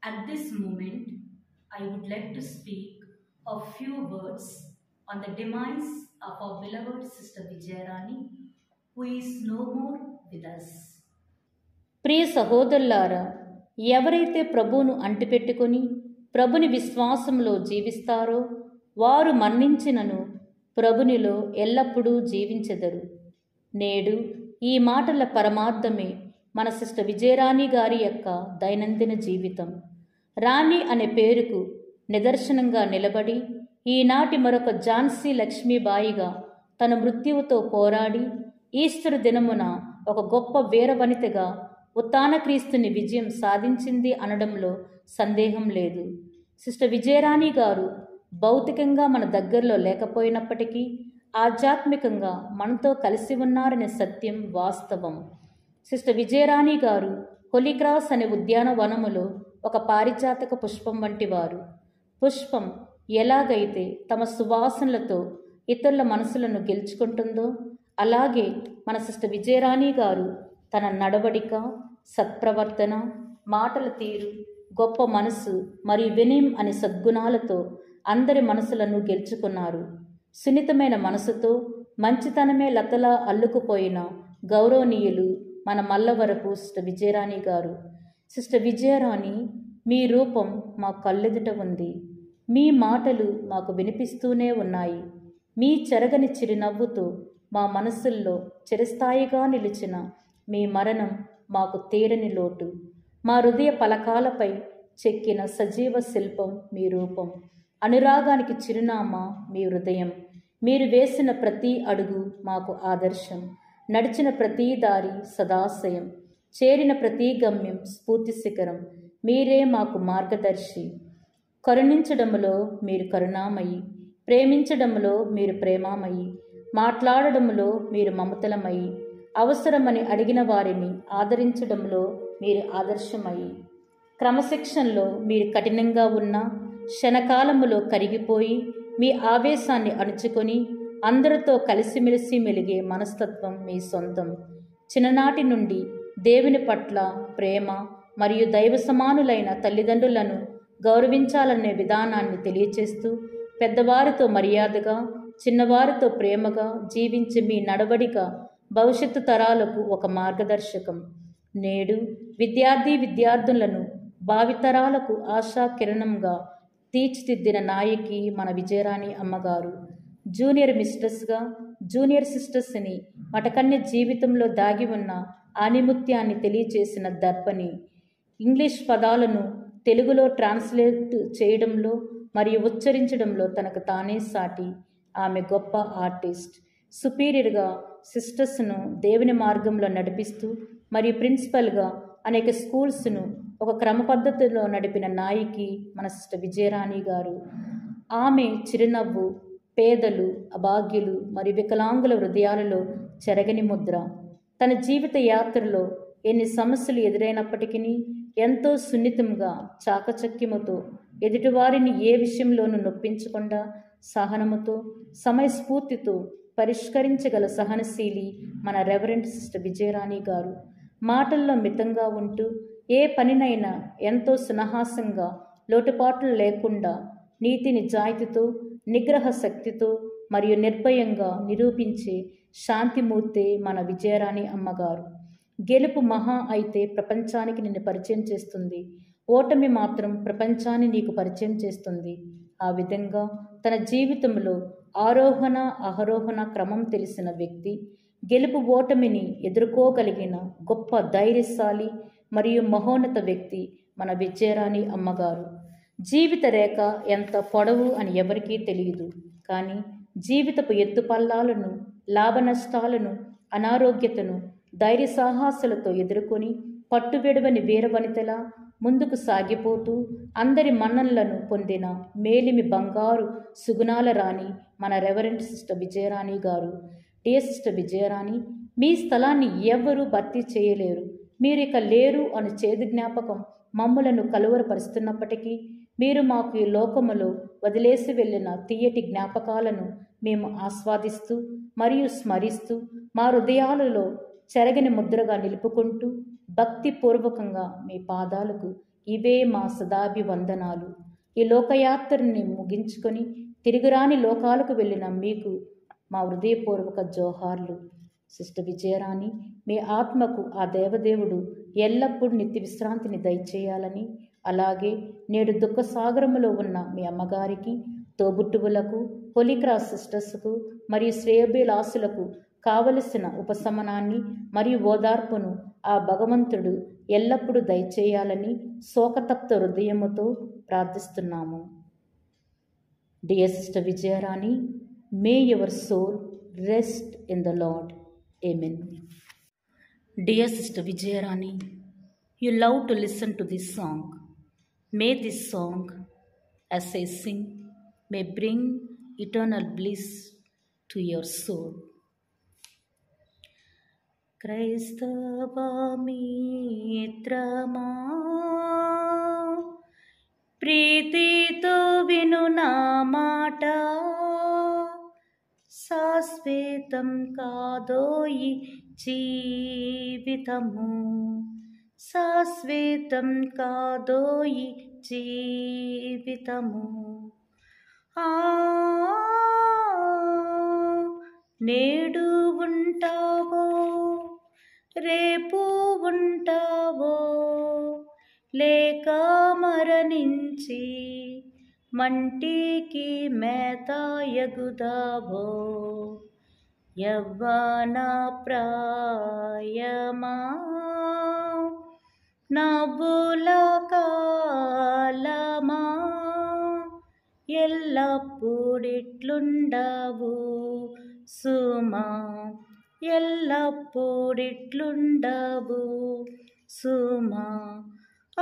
At this moment, I would like to speak a few words on the demise of our beloved Sister Vijayarani, who is no more with us. ప్రియ సహోదరులారా ఎవరైతే ప్రభువును అంటిపెట్టుకొని ప్రభుని విశ్వాసంలో జీవిస్తారో వారు మరణించినను ప్రభునిలో ఎల్లప్పుడూ జీవించెదరు నేడు ఈ మాటల పరమార్థమే మన సిస్టర్ విజయరాణి గారి యొక్క దైనందిన జీవితం రాణి అనే పేరుకు నిదర్శనంగా నిలబడి ఈనాటి మరొక ఝాన్సీ లక్ష్మీబాయిగా తన మృత్యువుతో పోరాడి ఈస్టర్ దినమున ఒక గొప్ప వీరవనితగా ఉత్తానక్రీస్తుని విజయం సాధించింది అనడంలో సందేహం లేదు సిస్టర్ విజయరాణి గారు భౌతికంగా మన దగ్గరలో లేకపోయినప్పటికీ ఆధ్యాత్మికంగా మనతో కలిసి ఉన్నారనే సత్యం వాస్తవం సిస్టర్ విజయరాణి గారు హొలిక్రాస్ అనే ఉద్యానవనములో ఒక పారిజాతక పుష్పం వంటి వారు పుష్పం ఎలాగైతే తమ సువాసనలతో ఇతరుల మనసులను గెలుచుకుంటుందో అలాగే మన సిస్టర్ విజయరాణి గారు తన నడవడిక సత్ప్రవర్తన మాటల తీరు గొప్ప మనసు మరియు వినయం అనే సద్గుణాలతో అందరి మనసులను గెలుచుకున్నారు సున్నితమైన మనసుతో మంచితనమే లతలా అల్లుకుపోయిన గౌరవనీయులు మన మల్లవరపు సిస్టర్ విజయరాణి గారు సిస్టర్ విజయరాణి మీ రూపం మా కళ్ళెదుట ఉంది మీ మాటలు మాకు వినిపిస్తూనే ఉన్నాయి మీ చెరగని చిరునవ్వుతో మా మనసుల్లో చిరస్థాయిగా నిలిచిన మీ మరణం మాకు తీరని లోటు మా హృదయ పలకాలపై చెక్కిన సజీవ శిల్పం మీ రూపం అనురాగానికి చిరునామా మీ హృదయం మీరు వేసిన ప్రతి అడుగు మాకు ఆదర్శం నడిచిన ప్రతి దారి సదాశయం చేరిన ప్రతి గమ్యం స్ఫూర్తి శిఖరం మీరే మాకు మార్గదర్శి కరుణించడములో మీరు కరుణామయి ప్రేమించడములో మీరు ప్రేమామయి మాట్లాడడములో మీరు మమతలమయి అవసరమని అడిగిన వారిని ఆదరించడంలో మీరు ఆదర్శమయి క్రమశిక్షణలో మీరు కఠినంగా ఉన్న క్షణకాలములో కరిగిపోయి మీ ఆవేశాన్ని అణుచుకొని అందరితో కలిసిమెలిసి మెలిగే మనస్తత్వం మీ సొంతం చిన్ననాటి నుండి దేవుని పట్ల ప్రేమ మరియు దైవ సమానులైన తల్లిదండ్రులను గౌరవించాలనే విధానాన్ని తెలియచేస్తూ పెద్దవారితో మర్యాదగా చిన్నవారితో ప్రేమగా జీవించే మీ నడవడిక భవిష్యత్తు తరాలకు ఒక మార్గదర్శకం నేడు విద్యార్థి విద్యార్థులను భావితరాలకు ఆశా కిరణంగా తీర్చిదిద్దిన నాయకి మన విజయరాణి అమ్మగారు జూనియర్ మిస్టర్స్గా జూనియర్ సిస్టర్స్ని మటకన్య జీవితంలో దాగి ఉన్న ఆనిముత్యాన్ని తెలియచేసిన దర్పని ఇంగ్లీష్ పదాలను తెలుగులో ట్రాన్స్లేట్ చేయడంలో మరియు ఉచ్చరించడంలో తనకు తానే సాటి ఆమె గొప్ప ఆర్టిస్ట్ సుపీరియర్గా సిస్టర్స్ను దేవుని మార్గంలో నడిపిస్తూ మరియు ప్రిన్సిపల్గా అనేక స్కూల్స్ను ఒక క్రమ పద్ధతిలో నడిపిన నాయకి మన సిస్టర్ విజయరాణి గారు ఆమె చిరునవ్వు పేదలు అభాగ్యులు మరియు వికలాంగుల హృదయాలలో చెరగని ముద్ర తన జీవిత యాత్రలో ఎన్ని సమస్యలు ఎదురైనప్పటికీ ఎంతో సున్నితంగా చాకచక్యముతో ఎదుటివారిని ఏ విషయంలోనూ నొప్పించకుండా సహనముతో సమయస్ఫూర్తితో పరిష్కరించగల సహనశీలి మన రెవరెంట్ సిస్టర్ విజయరాణి గారు మాటల్లో మితంగా ఉంటూ ఏ పనినైనా ఎంతో సునహాసంగా లోటుపాట్లు లేకుండా నీతి నిజాయితీతో నిగ్రహ శక్తితో మరియు నిర్భయంగా నిరూపించే శాంతిమూర్తే మన విజయరాణి అమ్మగారు గెలుపు మహా అయితే ప్రపంచానికి నిన్ను పరిచయం చేస్తుంది ఓటమి మాత్రం ప్రపంచాన్ని నీకు పరిచయం చేస్తుంది ఆ విధంగా తన జీవితంలో ఆరోహణ ఆరోహణ క్రమం తెలిసిన వ్యక్తి గెలుపు ఓటమిని ఎదుర్కోగలిగిన గొప్ప ధైర్యశాలి మరియు మహోన్నత వ్యక్తి మన విజయరాణి అమ్మగారు జీవిత రేఖ ఎంత పొడవు అని ఎవరికీ తెలియదు కానీ జీవితపు ఎత్తుపల్లాలను లాభనష్టాలను అనారోగ్యతను ధైర్య సాహసాలతో ఎదుర్కొని పట్టువిడవని వీరవనితలా ముందుకు సాగిపోతూ అందరి మన్ననలను పొందిన మేలిమి బంగారు సుగుణాల రాణి మన రెవరెంట్ సిస్టర్ విజయరాణి గారు డే సిస్టర్ విజయరాణి మీ స్థలాన్ని ఎవ్వరూ భర్తీ చేయలేరు మీరు ఇక లేరు అని చేదు జ్ఞాపకం మమ్ములను కలువరపరుస్తున్నప్పటికీ మీరు మాకు ఈ లోకములో వదిలేసి వెళ్ళిన తీయటి జ్ఞాపకాలను మేము ఆస్వాదిస్తూ మరియు స్మరిస్తూ మా హృదయాలలో చెరగని ముద్రగా నిలుపుకుంటూ భక్తిపూర్వకంగా మీ పాదాలకు ఇవే మా సదాభివందనాలు ఈ లోకయాత్రని ముగించుకొని తిరిగిరాని లోకాలకు వెళ్ళిన మీకు మా హృదయపూర్వక జోహార్లు సిస్టర్ విజయరాణి మీ ఆత్మకు ఆ దేవదేవుడు ఎల్లప్పుడూ నిత్య విశ్రాంతిని దయచేయాలని అలాగే నేడు దుఃఖ సాగరములో ఉన్న మీ అమ్మగారికి తోబుట్టువులకు హోలీక్రాస్ సిస్టర్స్కు మరియు శ్రేయబేలాసులకు కావలసిన ఉపశమనాన్ని మరియు ఓదార్పును ఆ భగవంతుడు ఎల్లప్పుడూ దయచేయాలని శోకతప్త హృదయముతో ప్రార్థిస్తున్నాము dear sister Vijayarani may your soul rest in the lord amen dear sister Vijayarani you love to listen to this song may this song as I sing may bring eternal bliss to your soul. క్రైస్తవ మిత్రమా ప్రీతితో విను నా మాట శాశ్వతం కాదోయి జీవితము శాశ్వతం కాదోయి జీవితము ఆ నేడు ఉంటావో రేపు ఉంటావో లేక మరణించి మంటికి మేత ఎగుదావో యవ్వన ప్రాయమా నవ్వుల కాలమా ఎల్లప్పుడిట్లుండవు సుమా ఎల్లప్పుడిట్లుండవు సుమా